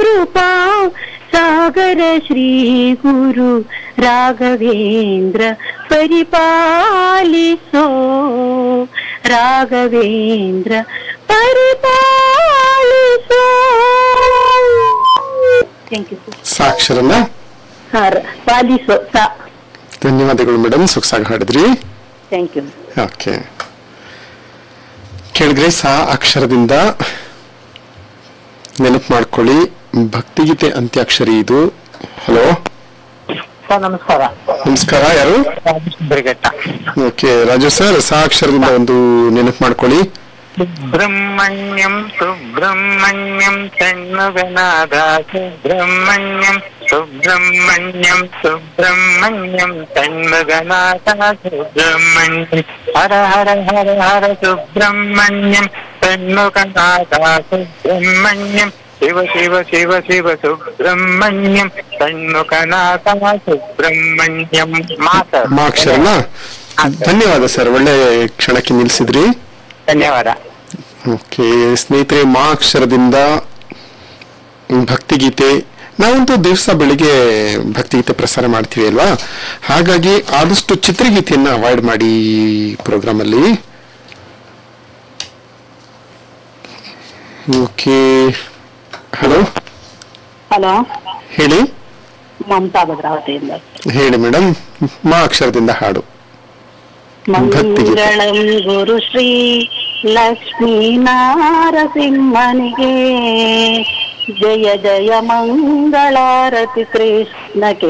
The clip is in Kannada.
ಕೃಪಾ ಸಾಗರ ಶ್ರೀ ಗುರು ರಾಘವೇಂದ್ರ ಪರಿಪಾಲಿಸೋ ರಾಘವೇಂದ್ರ ಪರಿಪಾಲಿಸೋ ಥ್ಯಾಂಕ್ ಯು ಸರ್ ಸಾಕ್ಷರನ ಹಾ ರ- ಪಾಲಿಸೋ ಸಾ ಧನ್ಯವಾದಗಳು ಮೇಡಮ್ ಸೊಗಸಾಗಿ ಹಾಡಿದ್ರಿ ಥ್ಯಾಂಕ್ ಯು ಓಕೆ ಕೇಳಿದ್ರೆ ಸಾ ಅಕ್ಷರದಿಂದ ನೆನಪು ಮಾಡ್ಕೊಳ್ಳಿ ಭಕ್ತಿಗೀತೆ ಅಂತ್ಯಾಕ್ಷರಿ ಇದು ಹಲೋ ಸರ್ ನಮಸ್ಕಾರ ನಮಸ್ಕಾರ ಯಾರು ಬ್ರಿಗೇಟ ಓಕೆ ರಾಜು ಸರ್ ಸಾ ಅಕ್ಷರದಿಂದ ಒಂದು ನೆನಪು ಮಾಡ್ಕೊಳ್ಳಿ ಸುಬ್ರಹ್ಮಣ್ಯಂ ಸುಬ್ರಹ್ಮಣ್ಯಂ ತಣ್ಣುಗನಾದ ಸುಬ್ರಹ್ಮಣ್ಯಂ ಸುಬ್ರಹ್ಮಣ್ಯಂ ಸುಬ್ರಹ್ಮಣ್ಯಂ ತಣ್ಣುಗನಾದ ಸುಬ್ರಹ್ಮಣ್ಯಂ ಹರ ಹರ ಹರ ಹರ ಸುಬ್ರಹ್ಮಣ್ಯಂ ತಣ್ಣುಗನಾದ ಸುಬ್ರಹ್ಮಣ್ಯಂ ಶಿವ ಶಿವ ಶಿವ ಶಿವ ಸುಬ್ರಹ್ಮಣ್ಯಂ ತಣ್ಣುಗನಾದ ಸುಬ್ರಹ್ಮಣ್ಯಂ ಮಾತ ಮಾ ಅಕ್ಷರನ ಧನ್ಯವಾದ ಸರ್ ಒಳ್ಳೆ ಕ್ಷಣಕ್ಕೆ ನಿಲ್ಸಿದ್ರಿ ಧನ್ಯವಾದ ಓಕೆ ಸ್ನೇಹಿತರೆ ಮಾ ಅಕ್ಷರದಿಂದ ಭಕ್ತಿಗೀತೆ ನಾವಂತೂ ದಿವಸ ಬೆಳಿಗ್ಗೆ ಭಕ್ತಿಗೀತೆ ಪ್ರಸಾರ ಮಾಡ್ತೀವಿ ಅಲ್ವಾ ಹಾಗಾಗಿ ಆದಷ್ಟು ಚಿತ್ರಗೀತೆಯನ್ನ ಅವಾಯ್ಡ್ ಮಾಡಿ ಪ್ರೋಗ್ರಾಮ್ ಅಲ್ಲಿ ಓಕೆ ಹಲೋ ಹಲೋ ಹೇಳಿ ಮಮತಾ ಭದ್ರಾವತಿಯಿಂದ ಹೇಳಿ ಮೇಡಮ್ ಮಾ ಅಕ್ಷರದಿಂದ ಹಾಡು ಭಕ್ತಿಗೀತೆ. ಮಂಗಳಂ ಗುರು ಶ್ರೀ ಲಕ್ಷ್ಮೀ ನಾರಸಿಂಹನಿಗೆ ಜಯ ಜಯ ಮಂಗಳಾರತಿ ಕೃಷ್ಣಕ್ಕೆ